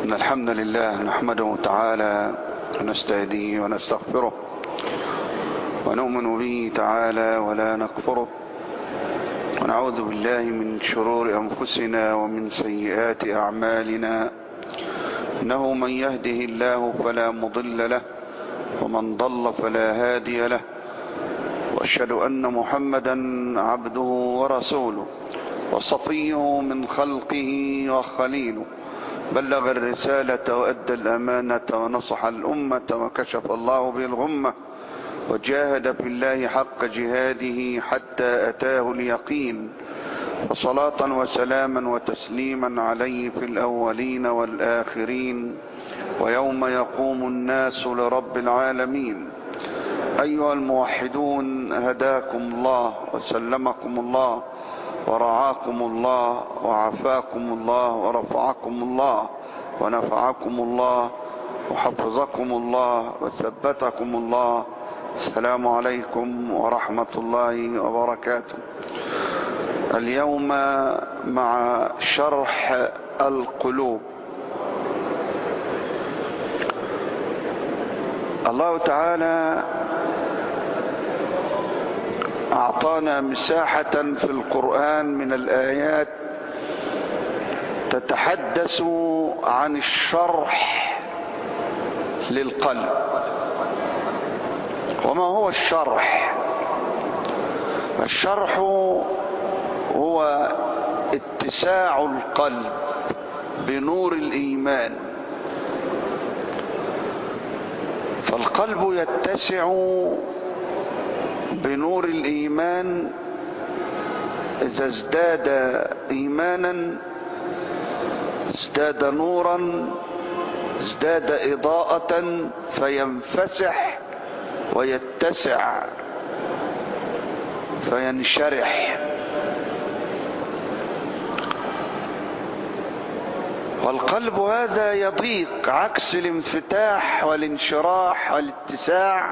إن الحمد لله نحمده تعالى ونستهديه ونستغفره ونؤمن به تعالى ولا نكفره ونعوذ بالله من شرور أنفسنا ومن سيئات أعمالنا إنه من يهده الله فلا مضل له ومن ضل فلا هادي له وأشهد أن محمدا عبده ورسوله وصفيه من خلقه وخليله بلغ الرسالة وأدى الأمانة ونصح الأمة وكشف الله به الغمة وجاهد في الله حق جهاده حتى أتاه اليقين وصلاة وسلاما وتسليما عليه في الأولين والآخرين ويوم يقوم الناس لرب العالمين أيها الموحدون هداكم الله وسلمكم الله ورعاكم الله وعفاكم الله ورفعكم الله ونفعكم الله وحفظكم الله وثبتكم الله السلام عليكم ورحمة الله وبركاته اليوم مع شرح القلوب الله تعالى أعطانا مساحة في القرآن من الآيات تتحدث عن الشرح للقلب وما هو الشرح الشرح هو اتساع القلب بنور الإيمان فالقلب يتسع بنور الإيمان إذا ازداد إيمانا ازداد نورا ازداد إضاءة فينفسح ويتسع فينشرح والقلب هذا يضيق عكس الانفتاح والانشراح والاتساع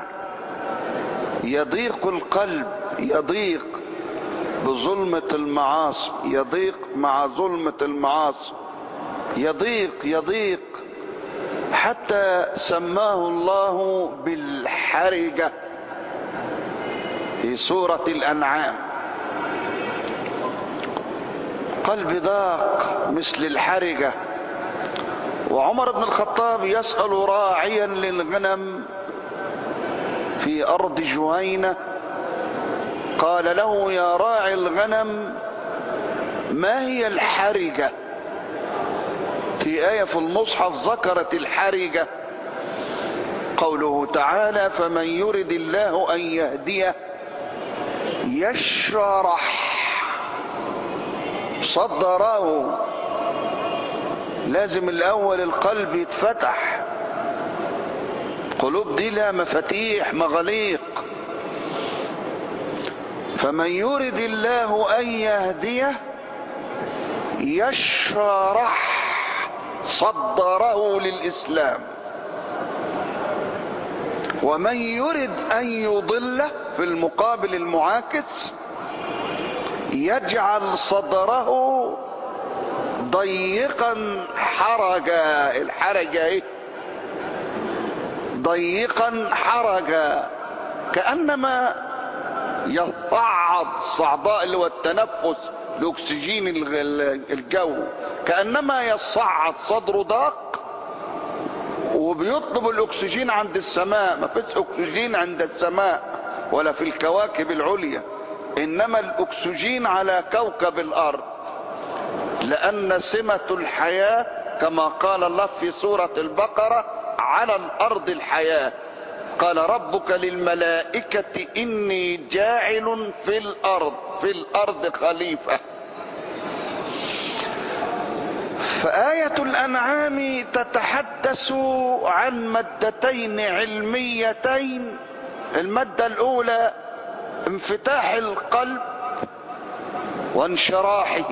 يضيق القلب يضيق بظلمة المعاصي يضيق مع ظلمة المعاصي يضيق يضيق حتى سماه الله بالحرجة في سورة الأنعام قلب ضاق مثل الحرجة وعمر بن الخطاب يسأل راعيا للغنم في أرض جهينة قال له يا راعي الغنم ما هي الحرجة في آية في المصحف ذكرت الحرجة قوله تعالى فمن يرد الله أن يهديه يشرح صدره لازم الأول القلب يتفتح القلوب دي لها مفاتيح مغاليق فمن يرد الله أن يهديه يشرح صدره للإسلام ومن يرد أن يضله في المقابل المعاكس يجعل صدره ضيقا حرجا الحرجة ايه ضيقا حرجا كأنما يصعد صعداء اللي هو التنفس لاكسجين الجو كأنما يصعد صدره ضاق وبيطلب الاكسجين عند السماء ما فيش اكسجين عند السماء ولا في الكواكب العليا انما الاكسجين على كوكب الارض لان سمة الحياة كما قال الله في سورة البقرة على الارض الحياة قال ربك للملائكة اني جاعل في الارض في الارض خليفة فآية الأنعام تتحدث عن مادتين علميتين المادة الأولى انفتاح القلب وانشراحه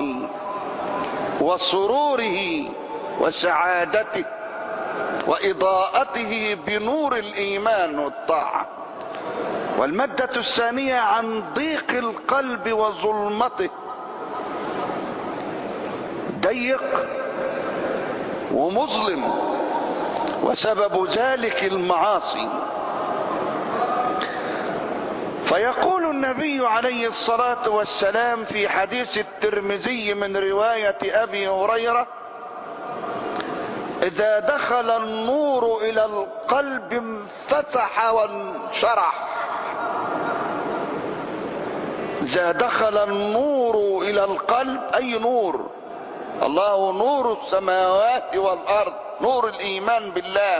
وسروره وسعادته وإضاءته بنور الإيمان والطاعة والمادة الثانية عن ضيق القلب وظلمته ضيق ومظلم وسبب ذلك المعاصي فيقول النبي عليه الصلاة والسلام في حديث الترمذي من رواية أبي هريرة إذا دخل النور إلى القلب انفتح وانشرح إذا دخل النور إلى القلب أي نور الله نور السماوات والأرض نور الإيمان بالله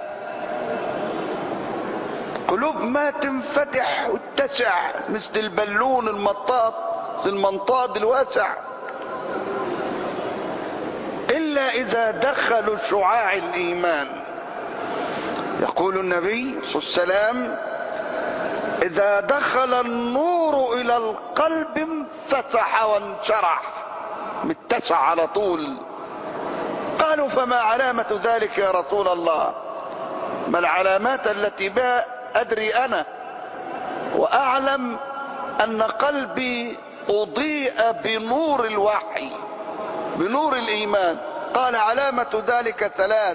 قلوب ما تنفتح وتتسع مثل البالون المطاط المنطاد الواسع إلا إذا دخلوا شعاع الإيمان يقول النبي صلى الله عليه وسلم إذا دخل النور إلى القلب انفتح وانشرح متسع على طول قالوا فما علامة ذلك يا رسول الله ما العلامات التي بها أدري أنا وأعلم أن قلبي أضيء بنور الوحي بنور الإيمان قال علامة ذلك ثلاث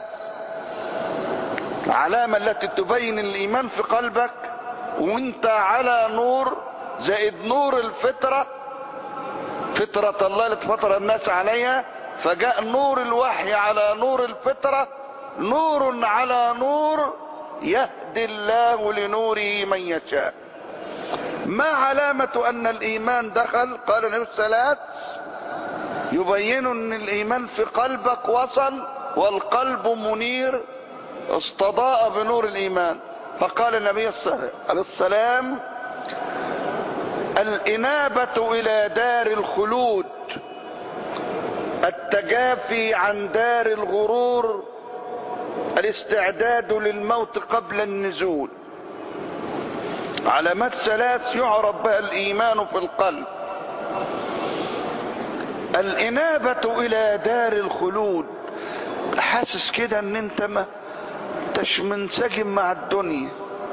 العلامة التي تبين الإيمان في قلبك وانت على نور زائد نور الفطرة فطرة الله التي فطر الناس عليها فجاء نور الوحي على نور الفطرة نور على نور يهدي الله لنوره من يشاء ما علامة ان الايمان دخل قال النبي الثلاث يبين ان الايمان في قلبك وصل والقلب منير استضاء بنور الايمان فقال النبي عليه السلام الانابة الى دار الخلود التجافي عن دار الغرور الاستعداد للموت قبل النزول علامات ثلاث يعرف بها الايمان في القلب الانابة الى دار الخلود حاسس كده ان انت ما انتش منسجم مع الدنيا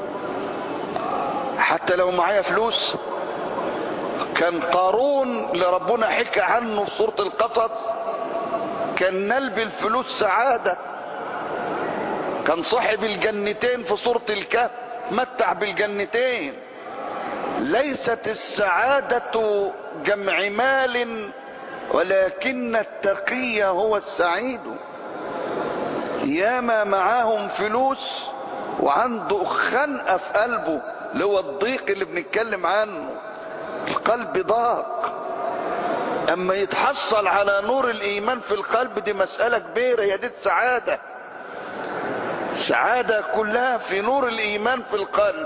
حتى لو معايا فلوس كان قارون اللي ربنا حكى عنه في سورة القصص كان نلب الفلوس سعادة كان صاحب الجنتين في سورة الكهف متع بالجنتين ليست السعادة جمع مال ولكن التقي هو السعيد ياما معاهم فلوس وعنده خنقة في قلبه اللي هو الضيق اللي بنتكلم عنه القلب ضاق اما يتحصل على نور الايمان في القلب دي مسألة كبيرة هي دي السعادة السعادة كلها في نور الايمان في القلب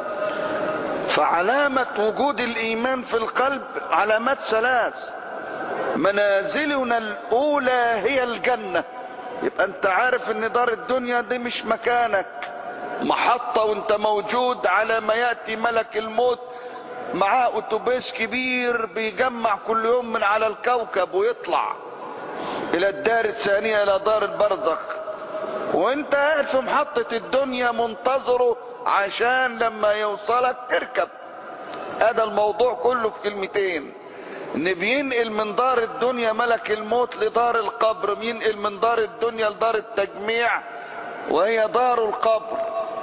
فعلامة وجود الايمان في القلب علامات ثلاث منازلنا الاولى هي الجنة يبقى انت عارف ان دار الدنيا دي مش مكانك محطة وانت موجود على ما يأتي ملك الموت معاه اتوبيس كبير بيجمع كل يوم من على الكوكب ويطلع الى الدار الثانية الى دار البرزخ وانت قاعد في محطة الدنيا منتظره عشان لما يوصلك تركب هذا الموضوع كله في كلمتين ان بينقل من دار الدنيا ملك الموت لدار القبر بينقل من دار الدنيا لدار التجميع وهي دار القبر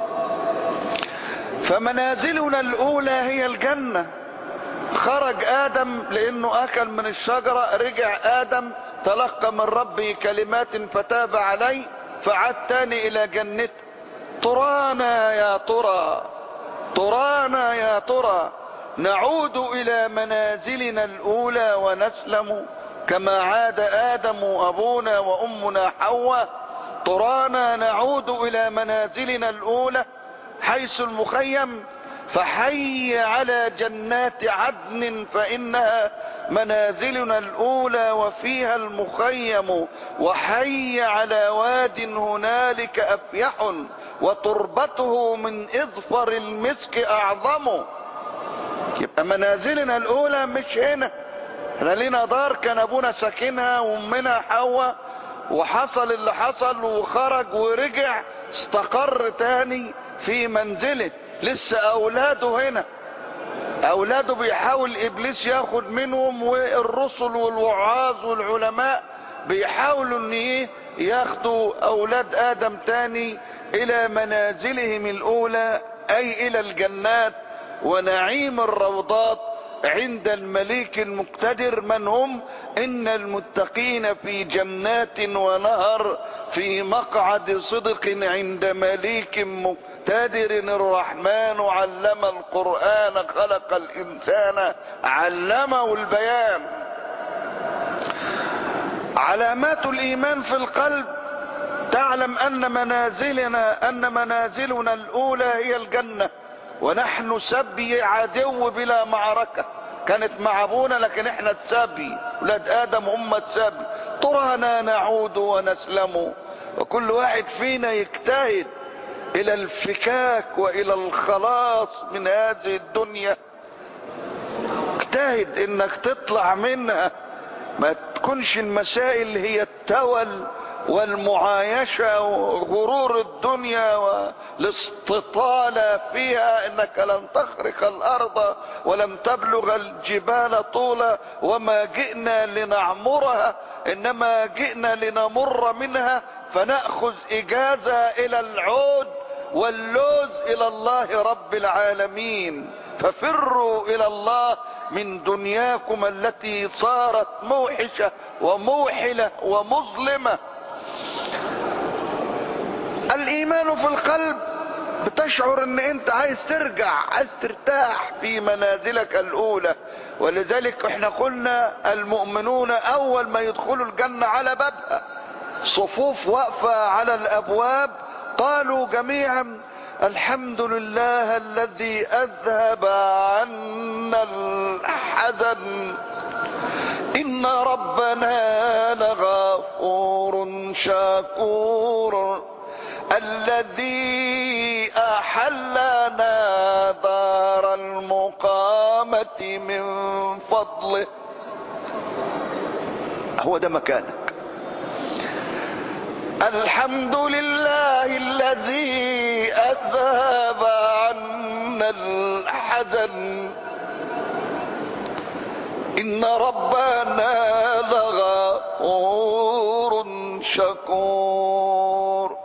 فمنازلنا الاولى هي الجنة خرج ادم لانه اكل من الشجرة رجع ادم تلقى من ربه كلمات فتاب عليه فعاد تاني الى جنته ترانا يا ترى ترانا يا ترى نعود الى منازلنا الاولى ونسلم كما عاد ادم ابونا وامنا حواء ترانا نعود الى منازلنا الاولى حيث المخيم فحي على جنات عدن فانها منازلنا الاولى وفيها المخيم وحي على واد هنالك افيح وتربته من اظفر المسك اعظم يبقى منازلنا الاولى مش هنا احنا لينا دار كان ابونا ساكنها وامنا حواء وحصل اللي حصل وخرج ورجع استقر تاني في منزله لسه اولاده هنا اولاده بيحاول ابليس ياخد منهم والرسل والوعاظ والعلماء بيحاولوا ان ايه ياخدوا اولاد ادم تاني الى منازلهم الاولى اي الى الجنات ونعيم الروضات عند المليك المقتدر من هم ان المتقين في جنات ونهر في مقعد صدق عند مليك مقتدر الرحمن علم القرآن خلق الانسان علمه البيان علامات الايمان في القلب تعلم ان منازلنا ان منازلنا الاولى هي الجنه ونحن سبي عدو بلا معركة كانت مع ابونا لكن احنا السبي ولاد ادم هم السبي ترانا نعود ونسلم وكل واحد فينا يجتهد الى الفكاك والى الخلاص من هذه الدنيا اجتهد انك تطلع منها ما تكونش المسائل هي التول والمعايشة وغرور الدنيا والاستطالة فيها انك لن تخرق الارض ولم تبلغ الجبال طولا وما جئنا لنعمرها انما جئنا لنمر منها فنأخذ اجازة الى العود واللوز الى الله رب العالمين ففروا الى الله من دنياكم التي صارت موحشة وموحلة ومظلمة الايمان في القلب بتشعر ان انت عايز ترجع عايز ترتاح في منازلك الاولى ولذلك احنا قلنا المؤمنون اول ما يدخلوا الجنة على بابها صفوف واقفة على الابواب قالوا جميعا الحمد لله الذي اذهب عنا الحزن ان ربنا لغفور شكور الذي احلنا دار المقامة من فضله هو ده مكانك الحمد لله الذي اذهب عنا الحزن ان ربنا لغفور شكور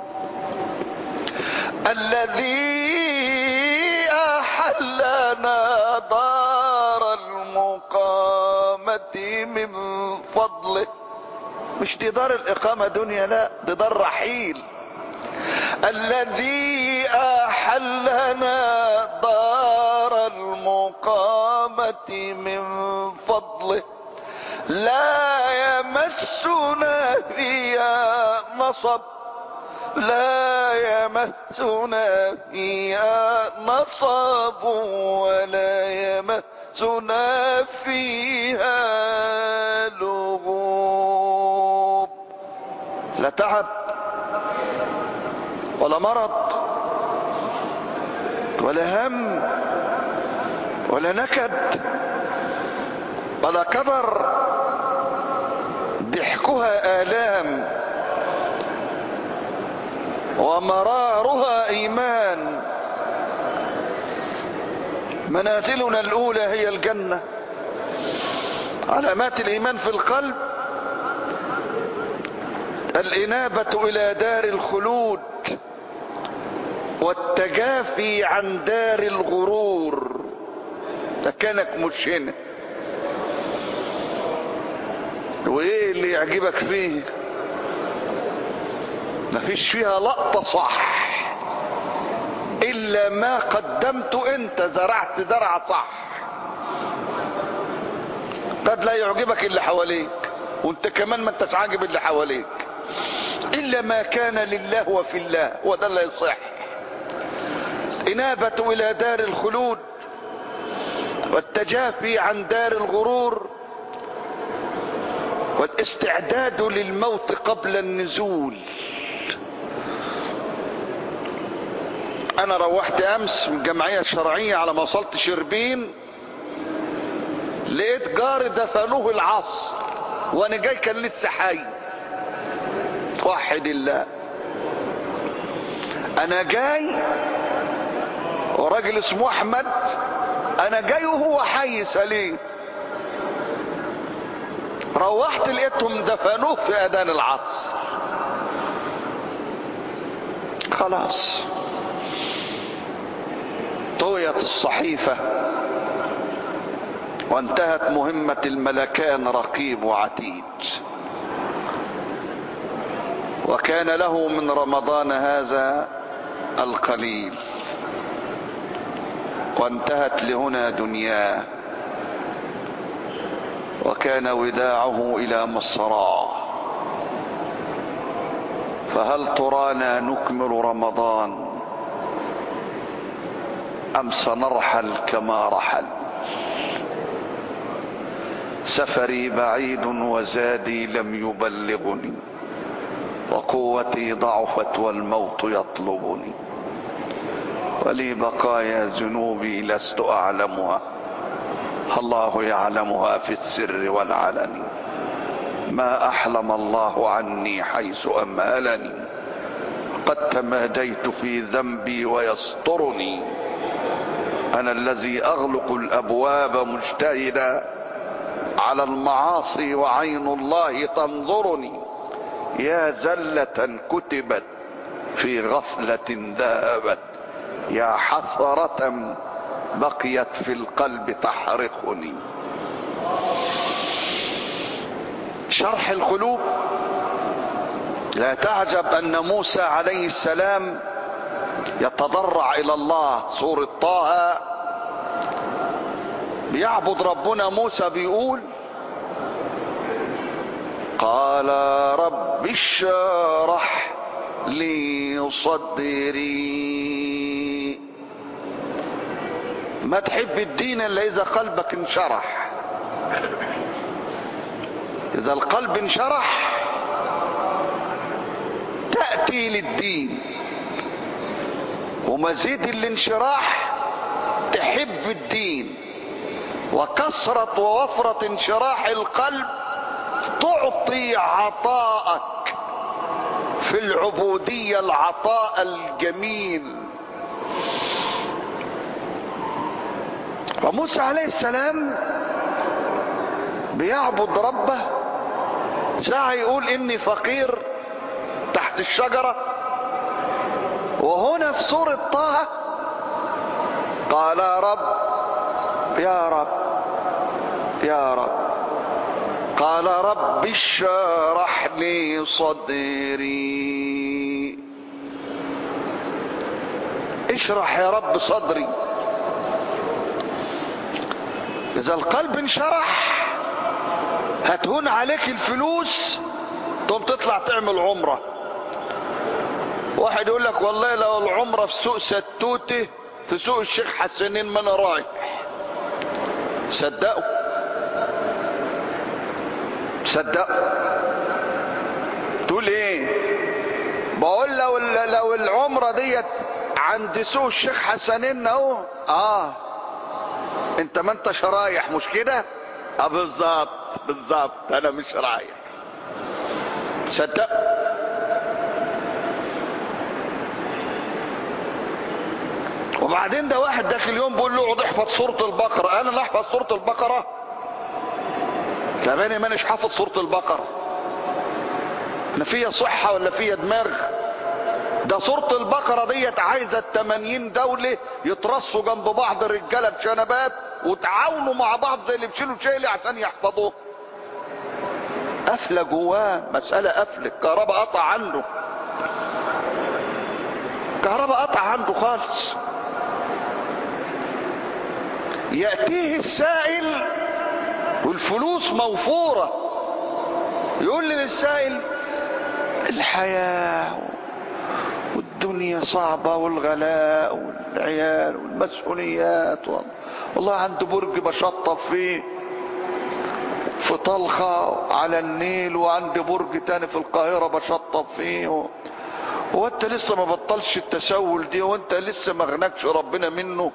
الذي احلنا دار المقامة من فضله مش دي دار الاقامة دنيا لا دي دار رحيل الذي احلنا دار المقامة من فضله لا يمسنا فيها نصب لا يمسنا فيها نصب ولا يمسنا فيها لغوب لا تعب ولا مرض ولا هم ولا نكد ولا كدر ضحكها آلام ومرارها ايمان منازلنا الاولى هي الجنة علامات الايمان في القلب الانابة الى دار الخلود والتجافي عن دار الغرور مكانك مش هنا وايه اللي يعجبك فيه مفيش فيها لقطة صح الا ما قدمت انت زرعت زرع صح قد لا يعجبك اللي حواليك وانت كمان ما انتش عاجب اللي حواليك الا ما كان لله وفي الله وده اللي يصح انابة الى دار الخلود والتجافي عن دار الغرور والاستعداد للموت قبل النزول انا روحت امس من الجمعية الشرعية على ما وصلت شربين لقيت جاري دفنوه العصر وانا جاي كان لسه حي وحد الله انا جاي وراجل اسمه احمد انا جاي وهو حي سليم روحت لقيتهم دفنوه في اذان العصر خلاص طويت الصحيفة وانتهت مهمة الملكان رقيب وعتيد وكان له من رمضان هذا القليل وانتهت لهنا دنياه وكان وداعه الى مصراه فهل ترانا نكمل رمضان ام سنرحل كما رحل سفري بعيد وزادي لم يبلغني وقوتي ضعفت والموت يطلبني ولي بقايا ذنوبي لست اعلمها الله يعلمها في السر والعلن ما احلم الله عني حيث امهلني قد تماديت في ذنبي ويسترني انا الذي اغلق الابواب مجتهدا على المعاصي وعين الله تنظرني يا زله كتبت في غفله ذهبت يا حسره بقيت في القلب تحرقني شرح القلوب لا تعجب ان موسى عليه السلام يتضرع الى الله سورة طه بيعبد ربنا موسى بيقول قال رب اشرح لي صدري ما تحب الدين الا اذا قلبك انشرح اذا القلب انشرح تأتي للدين ومزيد الانشراح تحب الدين وكثرة ووفرة انشراح القلب تعطي عطاءك في العبودية العطاء الجميل وموسى عليه السلام بيعبد ربه ساعة يقول اني فقير تحت الشجرة وهنا في سورة طه قال رب يا رب يا رب قال رب اشرح لي صدري اشرح يا رب صدري اذا القلب انشرح هتهون عليك الفلوس تقوم تطلع تعمل عمره واحد يقول لك والله لو العمره في سوق ستوته في سوق الشيخ حسنين ما انا رايح صدقوا صدقوا تقول ايه بقول لو لو العمره ديت عند سوق الشيخ حسنين اهو اه انت ما انتش رايح مش كده اه بالظبط بالظبط انا مش رايح صدق وبعدين ده واحد داخل يوم بيقول له اقعد احفظ سوره البقره انا اللي احفظ سوره البقره زماني مانيش حافظ سوره البقره انا فيا صحه ولا فيا دماغ ده سورة البقرة ديت عايزة التمانين دولة يترصوا جنب بعض الرجالة بشنبات وتعاونوا مع بعض زي اللي بيشيلوا شيلي عشان يحفظوه قفلة جواه مسألة قفلة الكهرباء قطع عنده الكهرباء قطع عنده خالص يأتيه السائل والفلوس موفورة يقول لي للسائل الحياة والدنيا صعبة والغلاء والعيال والمسؤوليات والله عنده برج بشطف فيه في طلخة على النيل وعندي برج تاني في القاهرة بشطف فيه هو انت لسه ما بطلش التسول دي وانت لسه ما غنكش ربنا منه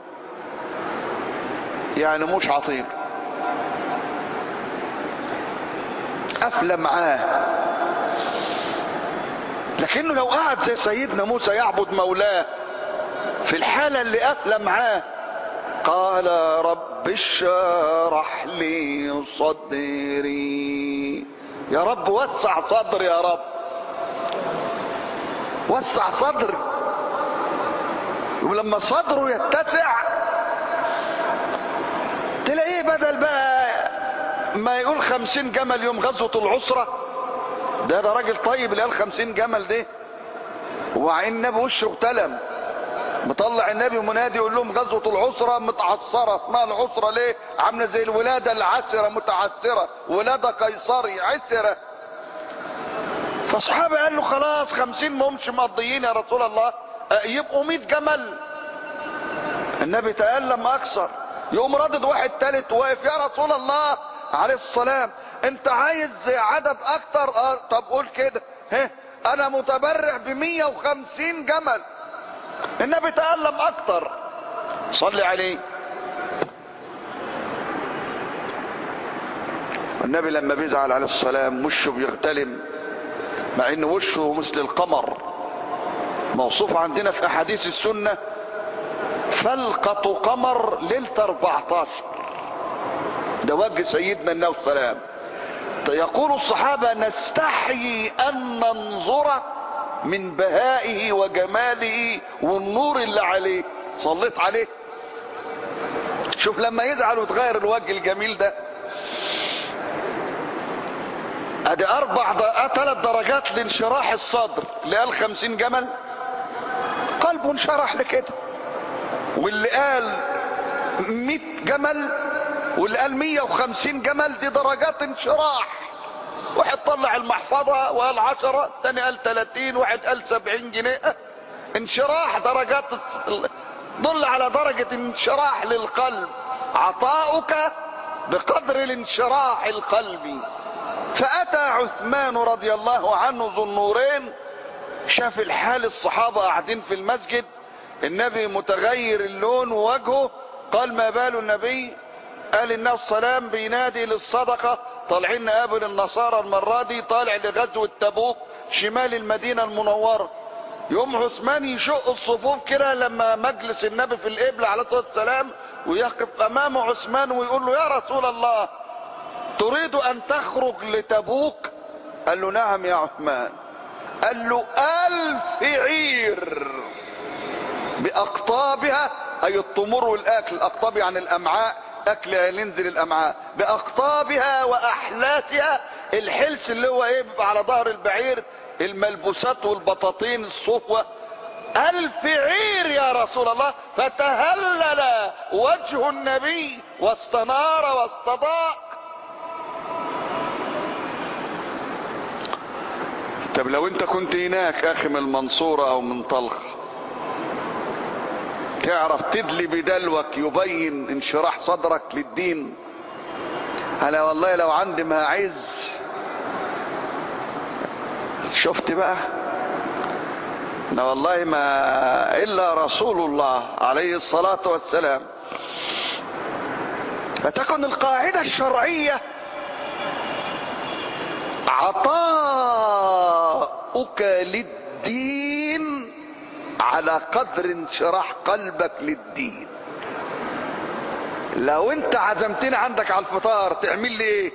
يعني مش عطيب قافله معاه لكنه لو قعد زي سيدنا موسى يعبد مولاه في الحالة اللي قافلة معاه قال رب اشرح لي صدري يا رب وسع صدري يا رب وسع صدري ولما صدره يتسع تلاقيه بدل بقى ما يقول خمسين جمل يوم غزوة العسرة ده ده راجل طيب اللي قال خمسين جمل ده ومع ان النبي وشه اغتلم مطلع النبي منادي يقول لهم غزوة العسرة متعثرة اسمها العسرة ليه عاملة زي الولادة العسرة متعثرة ولادة قيصري عسرة فاصحابي قال له خلاص خمسين مهمش مقضيين يا رسول الله يبقوا مئة جمل النبي تألم اكثر يقوم ردد واحد تالت واقف يا رسول الله عليه السلام انت عايز عدد اكتر اه طب قول كده ها انا متبرع بمية وخمسين جمل النبي تألم اكتر صلي عليه النبي لما بيزعل عليه السلام وشه بيغتلم مع ان وشه مثل القمر موصوف عندنا في احاديث السنة فلقة قمر ليلة 14 ده وجه سيدنا النبي صلى الله عليه وسلم يقول الصحابة نستحيي ان ننظر من بهائه وجماله والنور اللي عليه صليت عليه شوف لما يزعل وتغير الوجه الجميل ده ادي اربع ثلاث درجات لانشراح الصدر اللي قال خمسين جمل قلبه انشرح لكده واللي قال مئة جمل واللي قال مية وخمسين جمل دي درجات انشراح واحد طلع المحفظة وقال عشرة الثاني قال تلاتين واحد قال سبعين جنيه انشراح درجات دل على درجة انشراح للقلب عطاؤك بقدر الانشراح القلبي فأتى عثمان رضي الله عنه ذو النورين شاف الحال الصحابة قاعدين في المسجد النبي متغير اللون ووجهه قال ما بال النبي قال النبي السلام بينادي للصدقة طالعين نقابل النصارى المرة دي طالع لغزوة تبوك شمال المدينة المنورة يوم عثمان يشق الصفوف كده لما مجلس النبي في القبلة عليه الصلاة والسلام ويقف امام عثمان ويقول له يا رسول الله تريد ان تخرج لتبوك قال له نعم يا عثمان قال له الف عير باقطابها اي التمور والاكل الاقطاب يعني الامعاء اكل ينزل الامعاء باقطابها واحلاسها الحلس اللي هو ايه بيبقى على ظهر البعير الملبوسات والبطاطين الصفوة الف عير يا رسول الله فتهلل وجه النبي واستنار واستضاء طب لو انت كنت هناك اخي من المنصورة او من طلخ تعرف تدلي بدلوك يبين انشراح صدرك للدين انا والله لو عندي ما عز شفت بقى انا والله ما الا رسول الله عليه الصلاة والسلام فتكن القاعدة الشرعية عطاؤك للدين على قدر انشراح قلبك للدين لو انت عزمتني عندك على الفطار تعمل لي ايه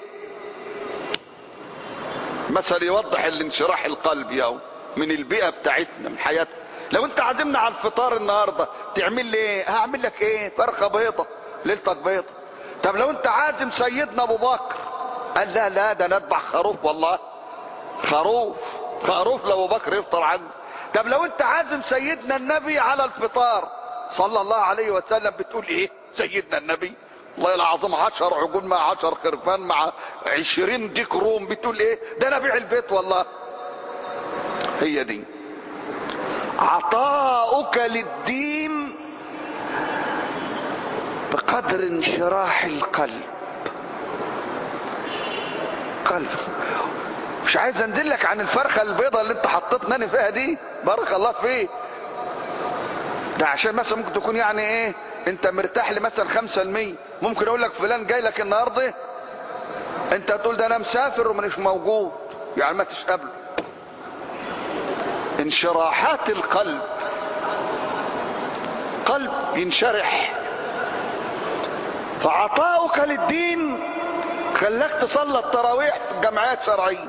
مثل يوضح الانشراح القلبي او من البيئة بتاعتنا من حياتنا لو انت عازمنا على الفطار النهاردة تعمل لي ايه هعمل لك ايه فرخة بيضة ليلتك بيضة طب لو انت عازم سيدنا ابو بكر قال لا لا ده نذبح خروف والله خروف خروف لابو بكر يفطر عنه طب لو انت عازم سيدنا النبي على الفطار صلى الله عليه وسلم بتقول ايه سيدنا النبي الله العظيم عشر عجول مع عشر خرفان مع عشرين ديك روم بتقول ايه ده نبيع البيت والله هي دي عطاؤك للدين بقدر انشراح القلب قلب مش عايز انزل لك عن الفرخة البيضة اللي انت حطيتني فيها دي بارك الله فيك ده عشان مثلا ممكن تكون يعني ايه انت مرتاح لي مثلا خمسة المية ممكن اقول لك فلان جاي لك النهاردة انت تقول ده انا مسافر ومش موجود يعني ما تشقبله انشراحات القلب قلب ينشرح فعطاؤك للدين خلاك تصلى التراويح في الجمعيات شرعيه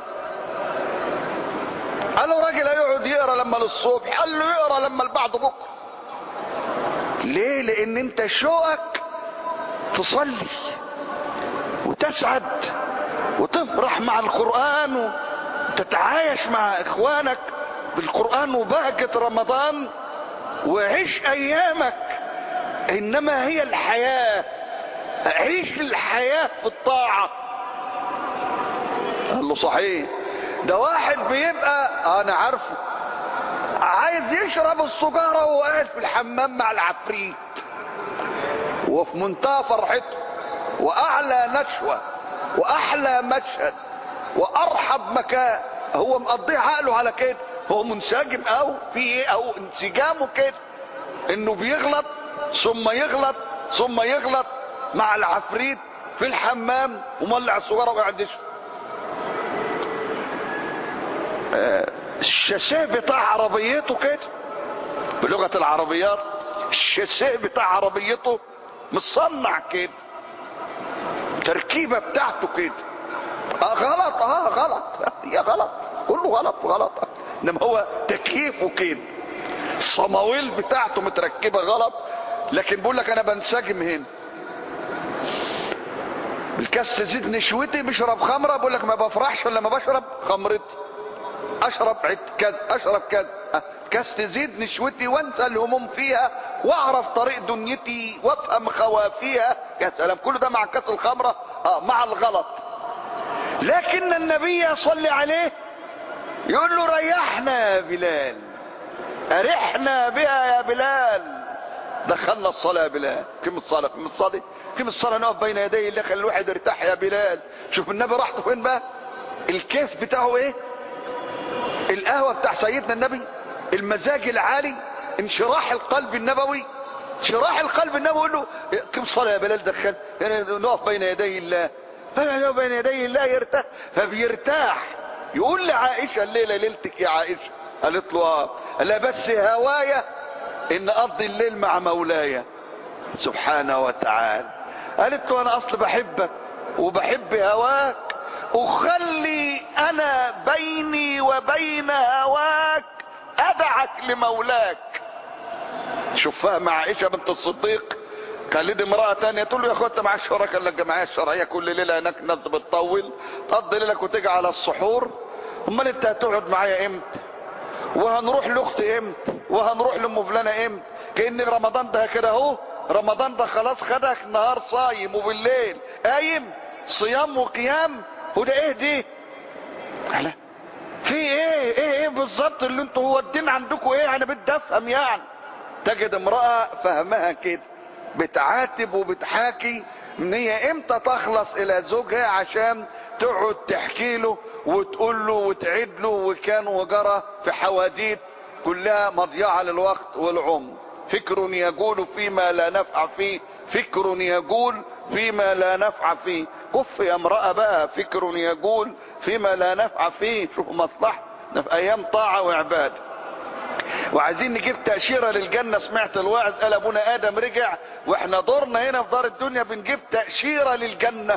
قالوا راجل هيقعد يقرا لما للصبح قال له يقرا لما بعد بكره ليه لان انت شوقك تصلي وتسعد وتفرح مع القرآن وتتعايش مع اخوانك بالقرآن وبهجة رمضان وعيش ايامك انما هي الحياة عيش الحياة في الطاعة قال له صحيح ده واحد بيبقى انا عارفه عايز يشرب السجارة وهو قاعد في الحمام مع العفريت وفي منتهى فرحته واعلى نشوة واحلى مشهد وارحب مكان هو مقضي عقله على كده هو منسجم او في ايه او انسجامه كده انه بيغلط ثم يغلط ثم يغلط مع العفريت في الحمام ومولع السجارة وقاعد يشرب الشاسيه بتاع عربيته كده بلغة العربيات الشاسيه بتاع عربيته متصنع كده التركيبة بتاعته كده آه غلط اه غلط يا غلط كله غلط غلط انما هو تكييفه كده الصماويل بتاعته متركبة غلط لكن بيقول لك انا بنسجم هنا الكاس تزيد نشوتي بشرب خمرة بقول لك ما بفرحش الا لما بشرب خمرتي اشرب عد كذا اشرب كذا كاس تزيد نشوتي وانسى الهموم فيها واعرف طريق دنيتي وافهم خوافيها يا سلام كل ده مع كاس الخمرة اه مع الغلط لكن النبي صلى عليه يقول له ريحنا يا بلال ارحنا بها يا بلال دخلنا الصلاة يا بلال كم الصلاة كم الصلاة كم الصلاة نقف بين يدي الله خلي الواحد يرتاح يا بلال شوف النبي راحته فين بقى الكيف بتاعه ايه القهوة بتاع سيدنا النبي المزاج العالي انشراح القلب النبوي انشراح القلب النبوي يقول له كم صلاة يا بلال دخل نقف بين يدي الله نقف بين يدي الله يرتاح فبيرتاح يقول لعائشة الليلة ليلتك يا عائشة قالت له اه لا بس هوايا ان اقضي الليل مع مولاي سبحانه وتعالى قالت له انا اصل بحبك وبحب هواك اخلي انا بيني وبين هواك ادعك لمولاك شوفها مع عائشة بنت الصديق كان لدي امرأة تانية تقول له يا اخوة انت مع الشركة اللي الجمعية الشرعية كل ليلة هناك الناس بتطول تقضي ليلك وتيجي على السحور امال انت هتقعد معايا امتى وهنروح لاختي امتى وهنروح لام فلانة امتى كأن رمضان ده كده اهو رمضان ده خلاص خدك نهار صايم وبالليل قايم صيام وقيام وده ايه دي لا في ايه ايه ايه بالظبط اللي انتوا هو الدين عندكم ايه انا بدي افهم يعني تجد امرأة فهمها كده بتعاتب وبتحاكي ان هي امتى تخلص الى زوجها عشان تقعد تحكي له وتقول له وتعيد له وكان وجرى في حواديت كلها مضيعة للوقت والعمر فكر يقول فيما لا نفع فيه فكر يقول فيما لا نفع فيه كف يا امرأة بقى فكر يقول فيما لا نفع فيه شوف مصلحة في ايام طاعة وعبادة وعايزين نجيب تأشيرة للجنة سمعت الواعظ قال ابونا ادم رجع واحنا دورنا هنا في دار الدنيا بنجيب تأشيرة للجنة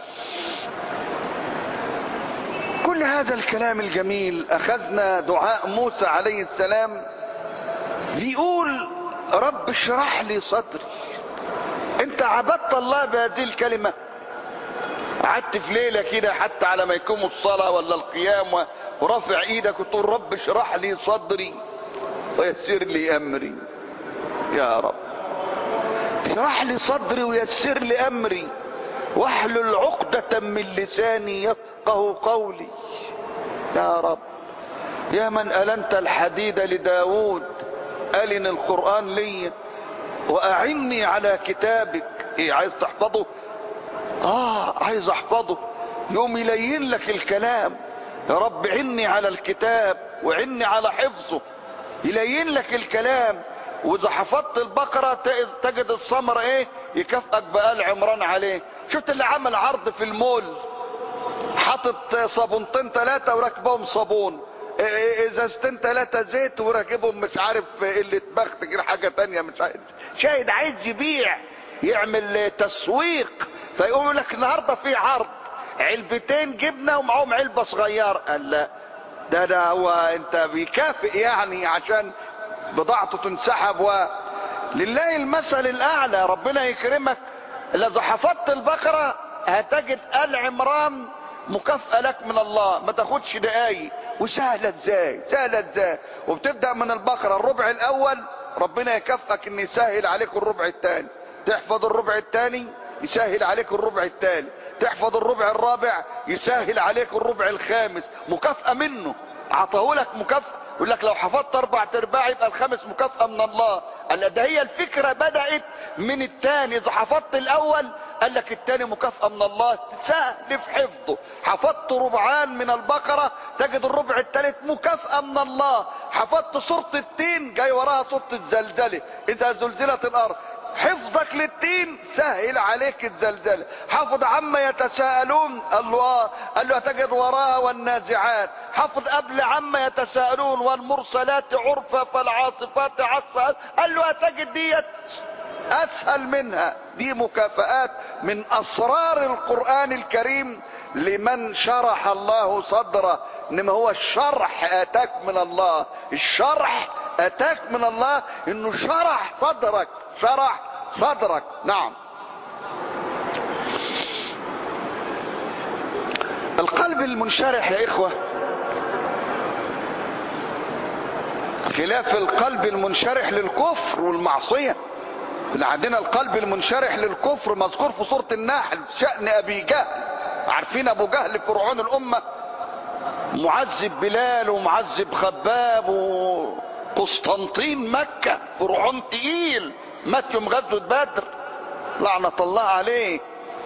كل هذا الكلام الجميل اخذنا دعاء موسى عليه السلام بيقول رب اشرح لي صدري انت عبدت الله بهذه الكلمة قعدت في ليلة كده حتى على ما يقوموا الصلاة ولا القيام ورافع ايدك وتقول رب اشرح لي صدري ويسر لي امري يا رب اشرح لي صدري ويسر لي امري واحلل عقدة من لساني يفقه قولي يا رب يا من ألنت الحديد لداود ألن القرآن لي وأعني على كتابك ايه عايز تحفظه اه عايز احفظه يوم يلين لك الكلام يا رب عني على الكتاب وعني على حفظه يلين لك الكلام واذا حفظت البقرة تجد الثمرة ايه يكافئك بآل عمران عليه شفت اللي عمل عرض في المول حاطط صابونتين ثلاثة وراكبهم صابون ازازتين ثلاثة زيت وراكبهم مش عارف اللي اتبخت غير حاجة تانية مش عارف شاهد عايز يبيع يعمل تسويق فيقول لك النهاردة في عرض علبتين جبنة ومعهم علبة صغيرة قال لا ده ده هو انت بيكافئ يعني عشان بضاعته تنسحب و لله المثل الاعلى ربنا يكرمك اذا حفظت البقرة هتجد ال عمران مكافأة لك من الله ما تاخدش دقايق وسهلة ازاي سهلة ازاي وبتبدأ من البقرة الربع الاول ربنا يكافئك ان يسهل عليك الربع الثاني تحفظ الربع الثاني يسهل عليك الربع الثالث تحفظ الربع الرابع يسهل عليك الربع الخامس مكافأة منه عطاهولك مكافأة يقول لك لو حفظت اربع ارباع يبقى الخامس مكافأة من الله قال ده هي الفكرة بدأت من الثاني اذا حفظت الاول قال لك الثاني مكافأة من الله سهل في حفظه حفظت ربعان من البقرة تجد الربع الثالث مكافأة من الله حفظت سورة التين جاي وراها سورة الزلزلة اذا زلزلت الارض حفظك للتين سهل عليك الزلزلة حفظ عما يتساءلون قال له اه قال له هتجد وراها والنازعات حفظ قبل عما يتساءلون والمرسلات عرفا فالعاصفات عصفا قال له هتجد ديت اسهل منها دي مكافآت من اسرار القرآن الكريم لمن شرح الله صدره انما هو الشرح اتاك من الله الشرح اتاك من الله انه شرح صدرك شرح صدرك نعم القلب المنشرح يا اخوة خلاف القلب المنشرح للكفر والمعصية اللي عندنا القلب المنشرح للكفر مذكور في سورة النحل شأن ابي جهل عارفين ابو جهل فرعون الامة معذب بلال ومعذب خباب وقسطنطين مكة فرعون تقيل مات يوم غزوة بدر لعنة الله عليه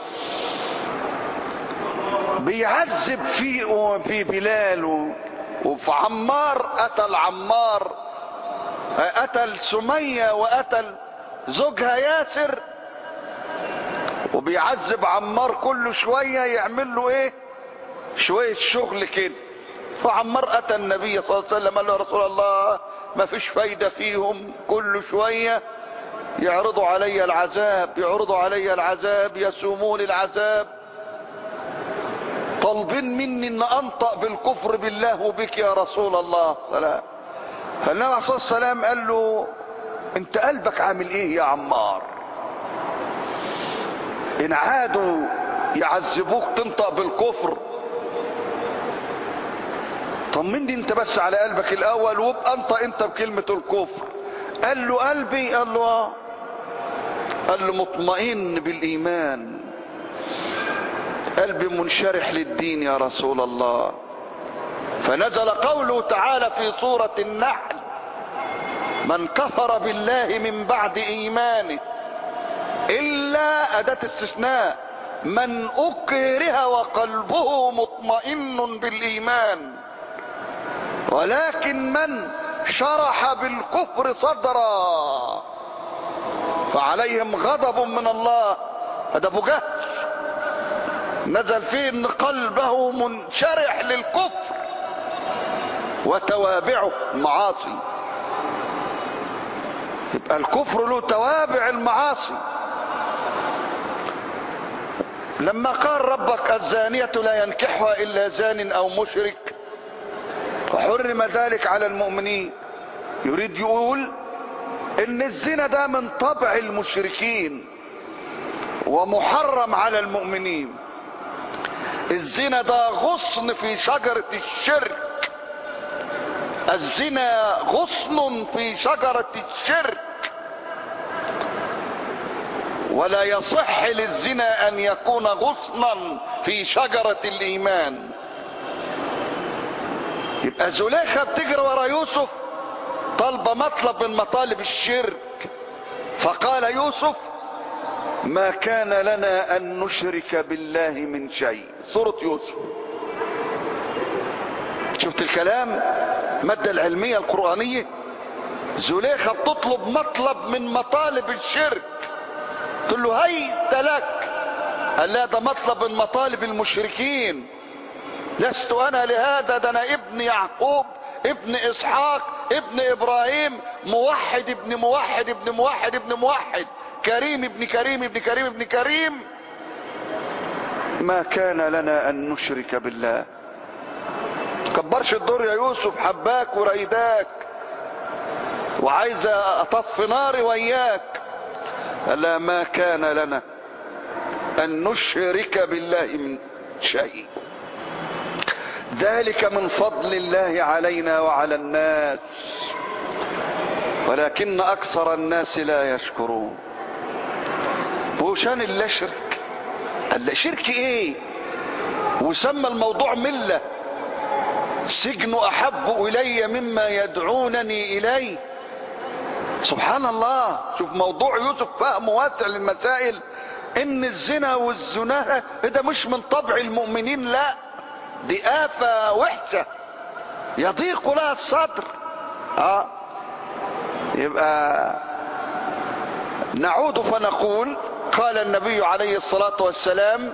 بيعذب في في بلال وفي عمار قتل عمار قتل سمية وقتل زوجها ياسر وبيعذب عمار كل شوية يعمل له ايه شوية شغل كده فعمار اتى النبي صلى الله عليه وسلم قال له يا رسول الله ما فيش فايدة فيهم كل شوية يعرضوا علي العذاب يعرضوا علي العذاب يسومون العذاب طالبين مني ان انطق بالكفر بالله وبك يا رسول الله سلام فالنبي عليه الصلاه والسلام قال له انت قلبك عامل ايه يا عمار ان عادوا يعذبوك تنطق بالكفر طمني انت بس على قلبك الاول وابقى انطق انت بكلمة الكفر قال له قلبي قال له اه قال له مطمئن بالايمان قلبي منشرح للدين يا رسول الله فنزل قوله تعالى في سورة النحل من كفر بالله من بعد ايمانه الا اداة استثناء من اكره وقلبه مطمئن بالايمان ولكن من شرح بالكفر صدرا فعليهم غضب من الله هذا ابو جهل نزل فيه ان قلبه منشرح للكفر وتوابعه المعاصي يبقى الكفر له توابع المعاصي لما قال ربك الزانية لا ينكحها الا زان او مشرك وحرم ذلك على المؤمنين يريد يقول ان الزنا ده من طبع المشركين ومحرم على المؤمنين الزنا ده غصن في شجرة الشرك الزنا غصن في شجرة الشرك ولا يصح للزنا ان يكون غصنا في شجرة الايمان يبقى زليخة بتجري ورا يوسف طالبة مطلب من مطالب الشرك فقال يوسف ما كان لنا ان نشرك بالله من شيء سورة يوسف شفت الكلام المادة العلمية القرآنية زليخة بتطلب مطلب من مطالب الشرك تقول له هيت لك قال لا ده مطلب من مطالب المشركين لست انا لهذا ده انا ابن يعقوب ابن اسحاق ابن ابراهيم موحد ابن موحد ابن موحد ابن موحد كريم ابن كريم ابن كريم ابن كريم ما كان لنا ان نشرك بالله كبرش الدور يا يوسف حباك وريداك وعايز اطفي ناري وياك الا ما كان لنا ان نشرك بالله من شيء ذلك من فضل الله علينا وعلى الناس ولكن اكثر الناس لا يشكرون وشان الله شرك قال شرك ايه وسمى الموضوع مله سجن احب الي مما يدعونني اليه سبحان الله شوف موضوع يوسف فهم واسع للمسائل ان الزنا والزنا ده مش من طبع المؤمنين لا دي آفة وحشة يضيق لها الصدر اه يبقى نعود فنقول قال النبي عليه الصلاة والسلام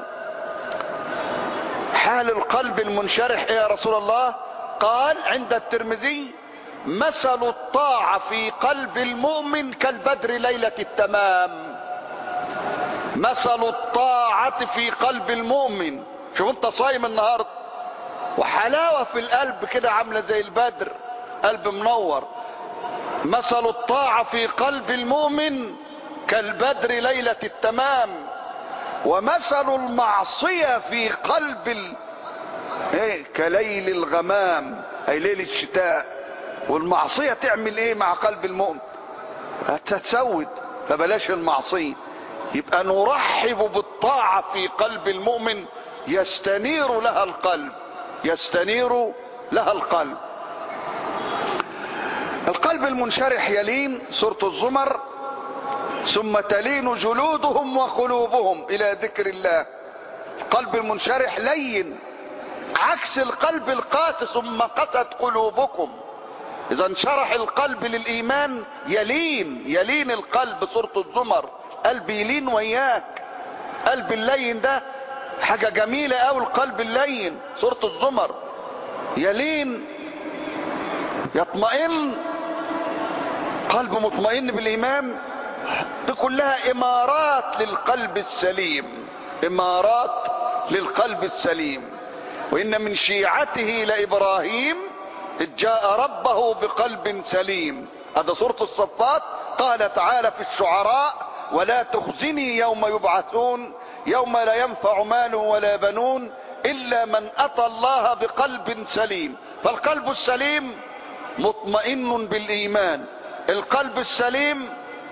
حال القلب المنشرح يا رسول الله قال عند الترمذي مثل الطاعة في قلب المؤمن كالبدر ليلة التمام مثل الطاعة في قلب المؤمن شوف انت صايم النهاردة وحلاوة في القلب كده عاملة زي البدر قلب منور مثل الطاعة في قلب المؤمن كالبدر ليلة التمام ومثل المعصية في قلب ال... ايه كليل الغمام اي ليل الشتاء والمعصية تعمل ايه مع قلب المؤمن هتتسود فبلاش المعصية يبقى نرحب بالطاعة في قلب المؤمن يستنير لها القلب يستنير لها القلب القلب المنشرح يلين سورة الزمر ثم تلين جلودهم وقلوبهم الى ذكر الله القلب المنشرح لين عكس القلب القاسي ثم قست قلوبكم اذا انشرح القلب للايمان يلين يلين القلب سورة الزمر قلب يلين وياك قلب اللين ده حاجة جميلة اوي القلب اللين سورة الزمر يلين يطمئن قلب مطمئن بالايمان دي كلها امارات للقلب السليم امارات للقلب السليم وان من شيعته لابراهيم اذ جاء ربه بقلب سليم هذا سورة الصفات قال تعالى في الشعراء ولا تخزني يوم يبعثون يوم لا ينفع مال ولا بنون الا من اتى الله بقلب سليم فالقلب السليم مطمئن بالايمان القلب السليم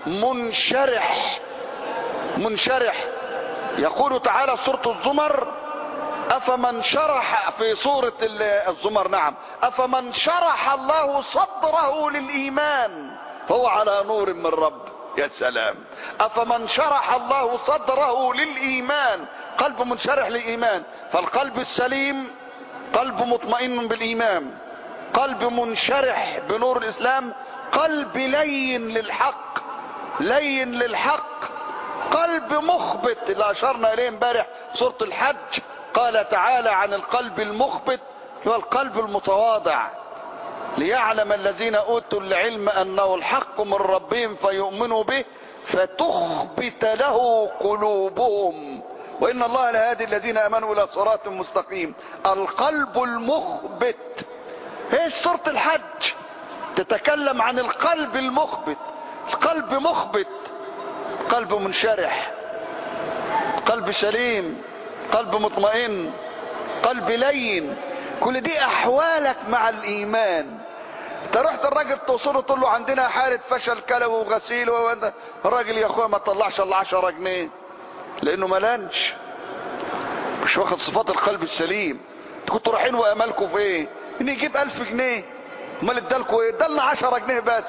منشرح منشرح يقول تعالى سورة الزمر افمن شرح في سورة الزمر نعم افمن شرح الله صدره للايمان فهو على نور من رب يا سلام افمن شرح الله صدره للايمان قلب منشرح للايمان فالقلب السليم قلب مطمئن بالايمان قلب منشرح بنور الاسلام قلب لين للحق لين للحق قلب مخبت اللي اشرنا اليه امبارح سوره الحج قال تعالى عن القلب المخبت هو القلب المتواضع ليعلم الذين اوتوا العلم انه الحق من ربهم فيؤمنوا به فتخبت له قلوبهم وان الله لهادي الذين امنوا الى صراط مستقيم القلب المخبت هي سوره الحج تتكلم عن القلب المخبت القلب مخبت قلب منشرح قلب سليم قلب مطمئن قلب لين كل دي احوالك مع الايمان انت رحت الراجل توصله تقول له عندنا حالة فشل كلوي وغسيل وانت الراجل يا اخويا ما طلعش الا 10 جنيه لانه ملانش مش واخد صفات القلب السليم انتوا كنتوا رايحين وامالكم في ايه ان يجيب 1000 جنيه امال ادالكوا ايه ادالنا 10 جنيه بس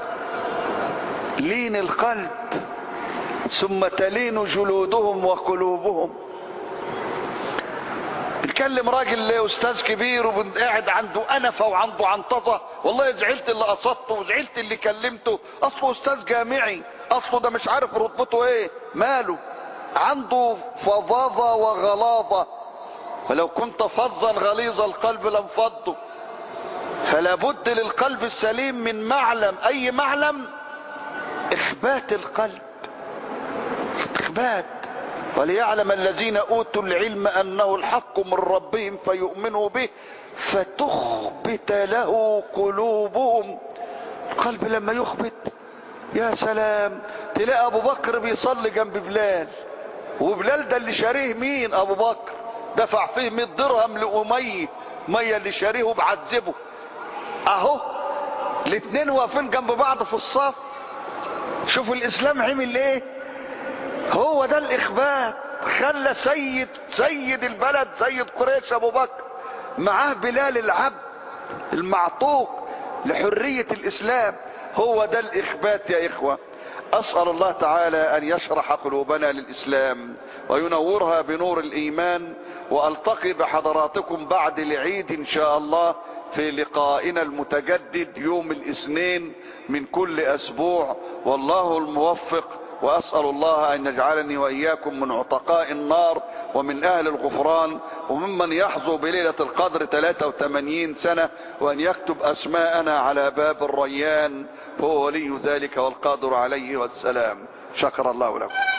لين القلب ثم تلين جلودهم وقلوبهم بتكلم راجل استاذ كبير وقاعد عنده انفه وعنده عنطزه والله زعلت اللي قصدته وزعلت اللي كلمته اصله استاذ جامعي اصله ده مش عارف رتبته ايه ماله عنده فظاظه وغلاظه ولو كنت فظا غليظ القلب لانفضوا فلا بد للقلب السليم من معلم اي معلم اخبات القلب اخبات وليعلم الذين اوتوا العلم انه الحق من ربهم فيؤمنوا به فتخبت له قلوبهم قلب لما يخبت يا سلام تلاقي ابو بكر بيصلي جنب بلال وبلال ده اللي شاريه مين ابو بكر دفع فيه 100 درهم لأمية مية اللي شاريه وبعذبه اهو الاتنين واقفين جنب بعض في الصف شوفوا الاسلام عمل ايه هو ده الاخبات خلى سيد سيد البلد سيد قريش ابو بكر معاه بلال العبد المعطوق لحرية الاسلام هو ده الاخبات يا اخوة اسأل الله تعالى ان يشرح قلوبنا للاسلام وينورها بنور الايمان والتقي بحضراتكم بعد العيد ان شاء الله في لقائنا المتجدد يوم الاثنين من كل اسبوع والله الموفق واسأل الله ان يجعلني واياكم من عتقاء النار ومن اهل الغفران وممن يحظو بليلة القدر 83 سنة وان يكتب اسماءنا على باب الريان فهو ولي ذلك والقادر عليه والسلام شكر الله لكم